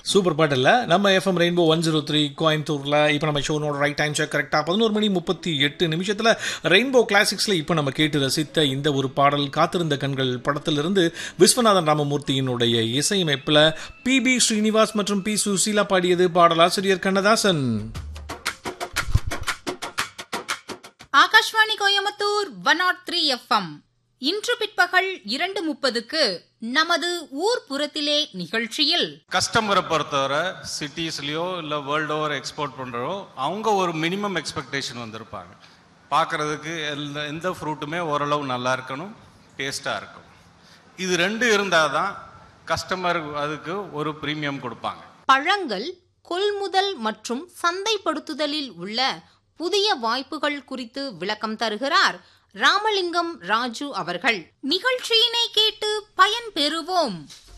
super பாட்டு இல்ல நம்ம FM rainbow one zero three கோயம்புத்தூர்ல இப்போ நம்ம ஷோனோட ரைட் டைம் செக் கரெக்டா பதினோரு மணி முப்பத்தி எட்டு நிமிஷத்துல ரெயின்போ கிளாசிக்ஸ்ல இப்போ நம்ம கேட்டு ரசித்த இந்த ஒரு பாடல் காத்திருந்த கண்கள் படத்திலிருந்து விஸ்வநாதன் ராமமூர்த்தியினுடைய இசையமைப்புல பி பி ஸ்ரீனிவாஸ் மற்றும் பி சுசீலா பாடியது பாடலாசிரியர் Kannadasan Akashvani Coimbatore one not three FM இன்று பிற்பகல் இரண்டு முப்பதுக்கு நமது ஊர் புறத்திலே நிகழ்ச்சியில் கஸ்டமரை பொறுத்தவரை சிட்டிஸ்லேயோ இல்லை வேர்ல்டு ஓவர் எக்ஸ்போர்ட் பண்ணுறோ அவங்க ஒரு மினிமம் எக்ஸ்பெக்டேஷன் வந்திருப்பாங்க பார்க்குறதுக்கு எந்த எந்த ஃப்ரூட்டுமே ஓரளவு நல்லா இருக்கணும் டேஸ்ட்டாக இருக்கும் இது ரெண்டு இருந்தால் தான் கஸ்டமர் அதுக்கு ஒரு ப்ரீமியம் கொடுப்பாங்க பழங்கள் கொள்முதல் மற்றும் சந்தைப்படுத்துதலில் உள்ள புதிய வாய்ப்புகள் குறித்து விளக்கம் தருகிறார் ராமலிங்கம் ராஜு அவர்கள் நிகழ்ச்சியினை கேட்டு பயன் பெறுவோம்